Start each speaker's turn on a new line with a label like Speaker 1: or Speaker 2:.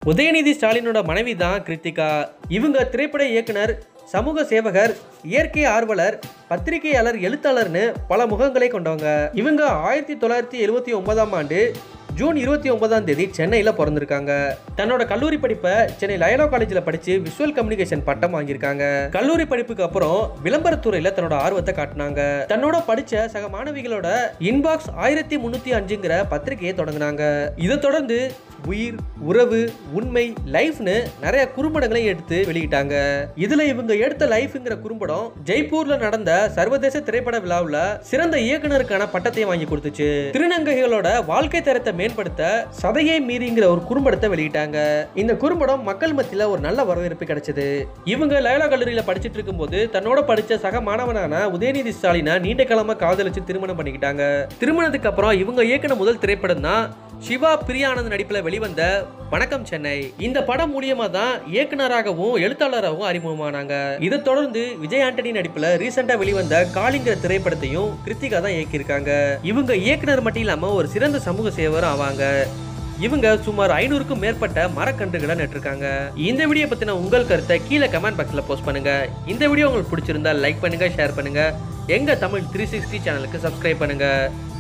Speaker 1: உதயநிதி ஸ்டாலினோட மனைவி தான் கிருத்திகா இவங்க திரைப்பட இயக்குனர் சமூக சேவகர் இயற்கை ஆர்வலர் பத்திரிகையாளர் எழுத்தாளர்னு பல முகங்களை கொண்டவங்க இவங்க ஆயிரத்தி தொள்ளாயிரத்தி எழுபத்தி ஒன்பதாம் ஆண்டு ஜூன் இருபத்தி ஒன்பதாம் தேதி சென்னையில் பிறந்திருக்காங்க தன்னோட கல்லூரி படிப்பை சென்னை லயலோ காலேஜில் படித்து விஷுவல் கம்யூனிகேஷன் பட்டம் வாங்கியிருக்காங்க கல்லூரி படிப்புக்கு அப்புறம் விளம்பரத்துறையில் தன்னோட ஆர்வத்தை காட்டினாங்க தன்னோட படித்த சக மாணவிகளோட இன்பாக்ஸ் ஆயிரத்தி முந்நூற்றி அஞ்சுங்கிற பத்திரிகையை தொடங்கினாங்க இதை தொடர்ந்து உயிர் உறவு உண்மை லைஃப்னு நிறைய குறும்படங்களை எடுத்து வெளியிட்டாங்க இதுல இவங்க எடுத்த லைஃப்ங்கிற குறும்படம் ஜெய்ப்பூர்ல நடந்த சர்வதேச திரைப்பட விழாவுல சிறந்த இயக்குனருக்கான பட்டத்தை வாங்கி கொடுத்துச்சு திருநங்கைகளோட வாழ்க்கை தரத்தை மேம்படுத்த சதையை மீறிங்கிற ஒரு குறும்படத்தை வெளியிட்டாங்க இந்த குறும்படம் மக்கள் மத்தியில ஒரு நல்ல வரவேற்பு கிடைச்சது இவங்க லயலா கல்லூரியில படிச்சிட்டு இருக்கும்போது தன்னோட படிச்ச சக மாணவனான உதயநிதி ஸ்டாலினை நீண்ட காலமா காதலிச்சு திருமணம் பண்ணிக்கிட்டாங்க திருமணத்துக்கு அப்புறம் இவங்க இயக்குன முதல் திரைப்படம் தான் சிவா பிரியானந்த் நடிப்பில் வெளிவந்த வணக்கம் சென்னை இந்த படம் மூலியமா தான் இயக்குனராகவும் எழுத்தாளராகவும் அறிமுகமானாங்க இதை தொடர்ந்து விஜய் ஆண்டனி நடிப்பில் ரீசெண்டாக வெளிவந்த காளிங்கிற திரைப்படத்தையும் கிருத்திகா தான் இயக்கியிருக்காங்க இவங்க இயக்குனர் மட்டும் இல்லாமல் ஒரு சிறந்த சமூக சேவரும் ஆவாங்க இவங்க சுமார் ஐநூறுக்கும் மேற்பட்ட மரக்கன்றுகளை நட்டிருக்காங்க இந்த வீடியோ பத்தின உங்கள் கருத்தை கீழே கமெண்ட் பாக்ஸ்ல போஸ்ட் பண்ணுங்க இந்த வீடியோ உங்களுக்கு பிடிச்சிருந்தா லைக் பண்ணுங்க ஷேர் பண்ணுங்க எங்க தமிழ் த்ரீ சிக்ஸ்டி சேனலுக்கு சப்ஸ்கிரைப் பண்ணுங்க